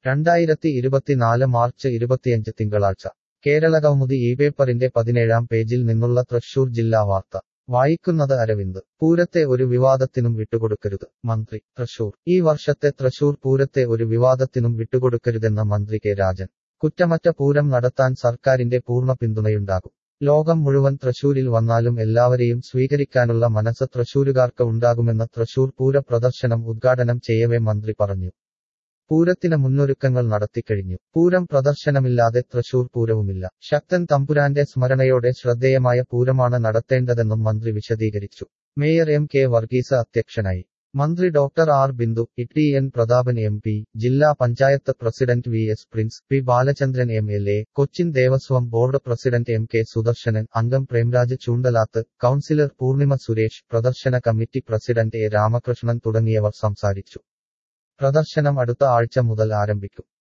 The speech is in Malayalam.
രണ്ടായിരത്തി ഇരുപത്തിനാല് മാർച്ച് ഇരുപത്തിയഞ്ച് തിങ്കളാഴ്ച കേരളകൗമുദി ഈ പേപ്പറിന്റെ പതിനേഴാം പേജിൽ നിന്നുള്ള തൃശൂർ ജില്ലാ വാർത്ത വായിക്കുന്നത് അരവിന്ദ് പൂരത്തെ ഒരു വിവാദത്തിനും വിട്ടുകൊടുക്കരുത് മന്ത്രി തൃശൂർ ഈ വർഷത്തെ തൃശൂർ പൂരത്തെ ഒരു വിവാദത്തിനും വിട്ടുകൊടുക്കരുതെന്ന് മന്ത്രി കെ രാജൻ കുറ്റമറ്റ പൂരം നടത്താൻ സർക്കാരിന്റെ പൂർണ്ണ പിന്തുണയുണ്ടാകും ലോകം മുഴുവൻ തൃശൂരിൽ വന്നാലും എല്ലാവരെയും സ്വീകരിക്കാനുള്ള മനസ്സ് തൃശൂരുകാർക്ക് ഉണ്ടാകുമെന്ന് തൃശൂർ പൂര പ്രദർശനം ഉദ്ഘാടനം ചെയ്യവേ മന്ത്രി പറഞ്ഞു പൂരത്തിന് മുന്നൊരുക്കങ്ങൾ നടത്തിക്കഴിഞ്ഞു പൂരം പ്രദർശനമില്ലാതെ തൃശൂർ പൂരവുമില്ല ശക്തൻ തമ്പുരാന്റെ സ്മരണയോടെ ശ്രദ്ധേയമായ പൂരമാണ് നടത്തേണ്ടതെന്നും മന്ത്രി വിശദീകരിച്ചു മേയർ എം കെ വർഗീസ് അധ്യക്ഷനായി മന്ത്രി doctor R Bindu E N Prathapan M P ജില്ലാ panchayat president V S Prince P Balachandran M L A Cochin Devaswom board president M K Sudarsanan അംഗം പ്രേംരാജ് ചൂണ്ടലാത്ത് കൌൺസിലർ പൂർണിമ സുരേഷ് പ്രദർശന കമ്മിറ്റി പ്രസിഡന്റ് എ രാമകൃഷ്ണൻ തുടങ്ങിയവർ സംസാരിച്ചു പ്രദർശനം അടുത്ത ആഴ്ച മുതൽ ആരംഭിക്കും